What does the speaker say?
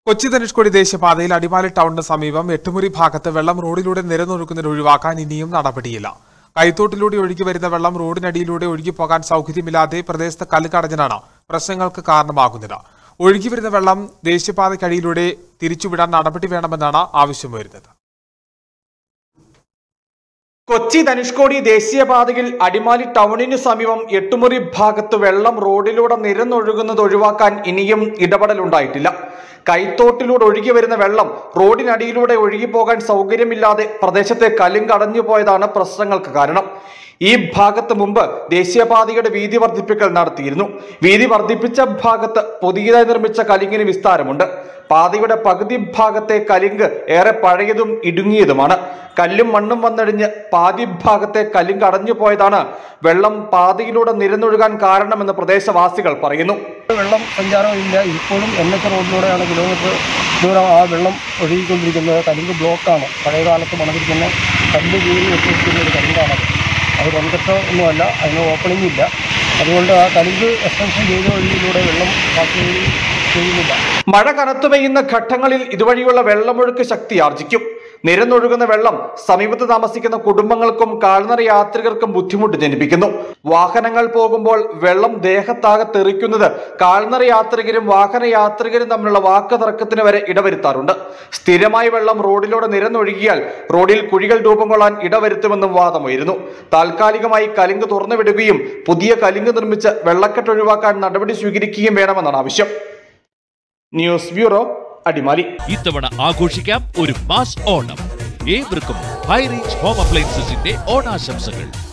കൊച്ചി ധനുഷ്കോടി ദേശീയപാതയിൽ അടിമാലി ടൗണിന് സമീപം എട്ടുമുറി ഭാഗത്ത് വെള്ളം റോഡിലൂടെ നിരന്നൊഴുക്കുന്നത് ഒഴിവാക്കാൻ ഇനിയും നടപടിയില്ല കൈത്തോട്ടിലൂടെ ഒഴുകി വരുന്ന വെള്ളം റോഡിനടിയിലൂടെ ഒഴുകിപ്പോകാൻ സൗകര്യമില്ലാതെ പ്രദേശത്ത് കല്ലുകടഞ്ഞനാണ് പ്രശ്നങ്ങൾക്ക് കാരണമാകുന്നത് ഒഴുകി വരുന്ന വെള്ളം ദേശീയപാതയ്ക്കടിയിലൂടെ തിരിച്ചുവിടാൻ നടപടി വേണമെന്നാണ് ആവശ്യം വരുന്നത് കൊച്ചി ധനുഷ്കോടി ദേശീയപാതയിൽ അടിമാലി ടൗണിന് സമീപം എട്ടുമുറി ഭാഗത്ത് വെള്ളം റോഡിലൂടെ നിരന്നൊഴുകുന്നത് ഒഴിവാക്കാൻ ഇനിയും ഇടപെടലുണ്ടായിട്ടില്ല കൈത്തോട്ടിലൂടെ ഒഴുകി വരുന്ന വെള്ളം റോഡിനടിയിലൂടെ ഒഴുകിപ്പോകാൻ സൗകര്യമില്ലാതെ പ്രദേശത്തെ കലിങ്കടഞ്ഞു പോയതാണ് പ്രശ്നങ്ങൾക്ക് കാരണം ഈ ഭാഗത്ത് മുമ്പ് ദേശീയപാതയുടെ വീതി വർദ്ധിപ്പിക്കൽ നടത്തിയിരുന്നു വീതി വർദ്ധിപ്പിച്ച ഭാഗത്ത് പുതിയതായി നിർമ്മിച്ച കലിങ്ങിന് വിസ്താരമുണ്ട് പാതയുടെ പകുതി ഭാഗത്തെ കലിങ്ക് ഏറെ പഴയതും ഇടുങ്ങിയതുമാണ് കല്ലും മണ്ണും വന്നടിഞ്ഞ് പാതി ഭാഗത്തെ കലിങ്ക് അടഞ്ഞു പോയതാണ് വെള്ളം പാതയിലൂടെ നിരന്നൊഴുകാൻ കാരണമെന്ന് പ്രദേശവാസികൾ പറയുന്നു വെള്ളം സഞ്ചാരമില്ല ഇപ്പോഴും എൻ എച്ച് റോഡിലൂടെയാണ് കിലോമീറ്റർ ദൂരം ആ വെള്ളം ഒഴുകിക്കൊണ്ടിരിക്കുന്നത് കലിങ്ക് ബ്ലോക്കാണ് പഴയ കാലത്ത് മണതിരിക്കുന്ന കല്ല് കീറി വെച്ചിരിക്കുന്ന ഒരു കലിങ്കാണത് അത് കൊൺകെട്ടോ ഒന്നുമല്ല അതിന് ഓപ്പണിംഗ് ഇല്ല അതുകൊണ്ട് ആ കലിങ്ക് എക്സ്റ്റൻഷൻ ചെയ്ത വഴിയിലൂടെ വെള്ളം പാസ് ചെയ്യുന്നില്ല മഴ കനത്തു പെയ്യുന്ന ഘട്ടങ്ങളിൽ ഇതുവഴിയുള്ള വെള്ളമൊഴുക്ക് ശക്തി ആർജിക്കും നിരന്നൊഴുകുന്ന വെള്ളം സമീപത്ത് താമസിക്കുന്ന കുടുംബങ്ങൾക്കും കാൽനട യാത്രികർക്കും ബുദ്ധിമുട്ട് ജനിപ്പിക്കുന്നു വാഹനങ്ങൾ പോകുമ്പോൾ വെള്ളം ദേഹത്താകെ തെറിക്കുന്നത് കാൽനട യാത്രികരും വാഹന യാത്രികരും തമ്മിലുള്ള വാക്ക് തർക്കത്തിന് വരെ ഇടവരുത്താറുണ്ട് സ്ഥിരമായി വെള്ളം റോഡിലൂടെ നിരന്നൊഴുകിയാൽ റോഡിൽ കുഴികൾ രൂപം കൊള്ളാൻ ഇടവരുത്തുമെന്നും വാദമുയരുന്നു താൽക്കാലികമായി കലിങ്ക് തുറന്നുവിടുകയും പുതിയ കലിങ്ക് നിർമ്മിച്ച് വെള്ളക്കെട്ട് ഒഴിവാക്കാൻ നടപടി സ്വീകരിക്കുകയും വേണമെന്നാണ് ആവശ്യം ന്യൂസ് ബ്യൂറോ അടിമാലി ഇത്തവണ ആഘോഷിക്കാം ഒരു മാസ് ഓണം ഏവർക്കും ഹൈറേഞ്ച് ഹോം അപ്ലയൻസസിന്റെ ഓണാശംസകൾ